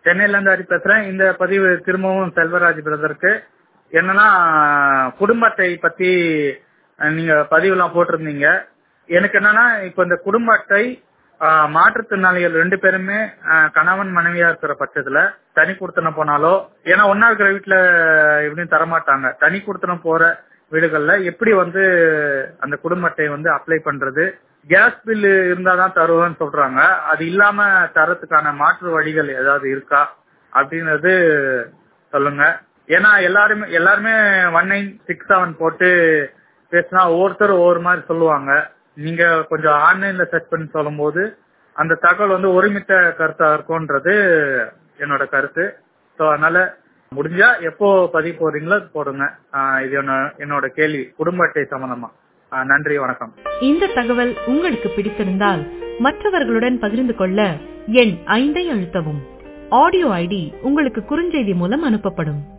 சென்னையில இருந்து ஹரி பேசுறேன் இந்த பதிவு திரும்பவும் செல்வராஜ் பிரதருக்கு என்னன்னா குடும்ப அட்டை பத்தி அஹ், நீங்க பதிவுலாம் போட்டிருந்தீங்க எனக்கு என்னன்னா இப்ப இந்த குடும்ப அட்டை ஆஹ், மாற்றுத்திறனாளிகள் ரெண்டு பேருமே ஆஹ், கணவன் மனைவியா இருக்கிற பட்சத்துல தனி கொடுத்தனம் போனாலோ ஏன்னா ஒன்னா இருக்கிற வீட்டுல எப்படியும் தரமாட்டாங்க தனி கொடுத்தனம் போற வீடுகள்ல எப்படி வந்து அந்த குடும்ப அட்டையை வந்து அப்ளை பண்றது கேஸ் பில் இருந்தாதான் தருவேன்னு சொல்றாங்க அது இல்லாம தரத்துக்கான மாற்று வழிகள் ஏதாவது இருக்கா அப்படின்றது சொல்லுங்க ஏன்னா எல்லாருமே எல்லாருமே ஒன் நைன் சிக்ஸ் செவன் போட்டு பேசினா ஒவ்வொருத்தர் ஒவ்வொரு மாதிரி சொல்லுவாங்க நீங்க கொஞ்சம் ஆன்லைன்ல சர்ச் பண்ணி சொல்லும்போது அந்த தகவல் வந்து ஒருமித்த கருத்தா இருக்கும்ன்றது என்னோட கருத்து ஸோ அதனால முடிஞ்சா எப்போ பதிவு போறீங்களோ அது போடுங்க ஆஹ் இது என்ன- என்னோட கேள்வி குடும்ப அட்டை சம்பந்தமா ஆஹ் நன்றி வணக்கம் இந்த தகவல் உங்களுக்கு பிடித்திருந்தால் மற்றவர்களுடன் பகிர்ந்து கொள்ள எண் ஐந்தை அழுத்தவும் ஆடியோ ஐடி உங்களுக்கு குறுஞ்செய்தி மூலம் அனுப்பப்படும்